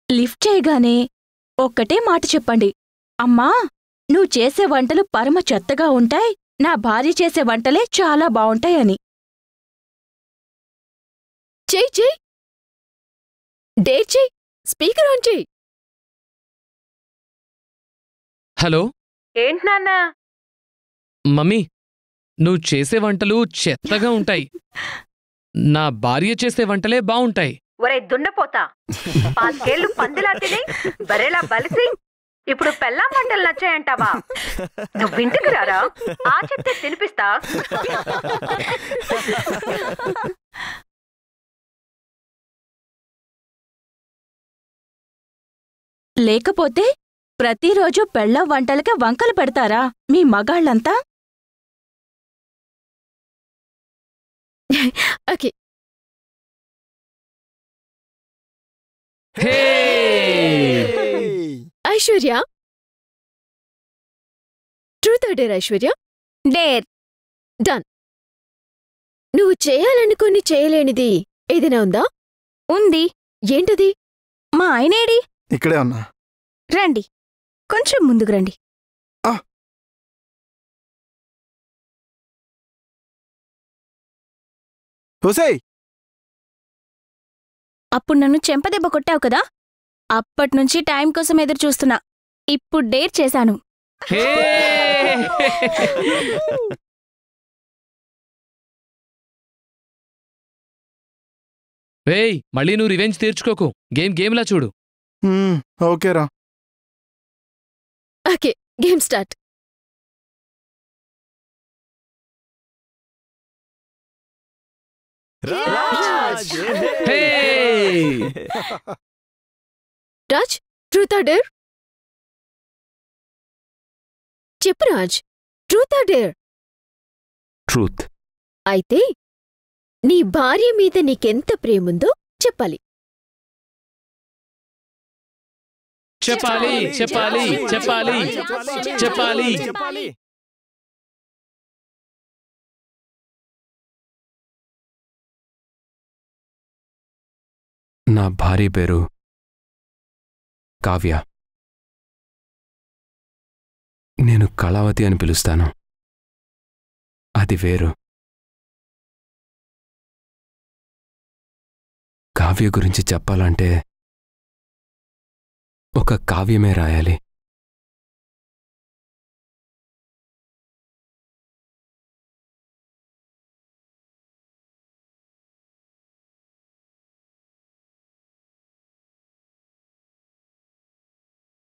Lift చేయగానే ఒక్కటే మాట చెప్పండి అమ్మా నువ్వు చేసే వంటలు పరమ చెత్తగా ఉంటాయి నా భార్య చేసే వంటలే చాలా బావుంటాయని చెయ్ చెయ్ డేట్ చెయ్ స్పీకర్ ఆన్ చెయ్ హలో ఏంటి నాన్నా మమ్మీ నువ్వు చేసే వంటలు చెత్తగా ఉంటాయి నా భార్య చేసే వంటలే బావుంటాయి ఒరే దున్నపోతా పాతికేళ్లు పందిలా తిని బరేలా బలిసి ఇప్పుడు పెళ్ళాం వంటలు నచ్చాయంటావా నువ్వు ఇంటికి రారా ఆ చెప్తే తినిపిస్తా లేకపోతే ప్రతిరోజు పెళ్ళం వంటలకి వంకలు పెడతారా మీ మగాళ్ళంతా okay hey Aishwarya truth or dare Aishwarya dare నువ్వు చేయాలనుకుని చేయలేనిది ఏదైనా ఉందా ఉంది ఏంటది మా ఆయనేడి ఇక్కడే ఉన్నా రండి కొంచెం ముందుకు రండి హుసేయ్ అప్పుడు నన్ను చెంపదెబ్బ కొట్టావు కదా అప్పట్నుంచి టైం కోసం ఎదురు చూస్తున్నా ఇప్పుడు డేర్ చేశాను హే వేయ్ మళ్ళీ నువ్వు రివెంజ్ తీర్చుకోకు గేమ్ గేమ్లా చూడు హ్మ్, ఓకేరా okay game start Raj! Hey Raj truth or dare చెప్పు Raj truth or dare truth అయితే నీ భార్య మీద నీకెంత ప్రేముందో చెప్పాలి చెప్పాలి చెప్పాలి చెప్పాలి చెప్పాలి నా భార్య పేరు కావ్య నేను కళావతి అని పిలుస్తాను అది వేరు కావ్య గురించి చెప్పాలంటే ఒక కావ్యమే రాయాలి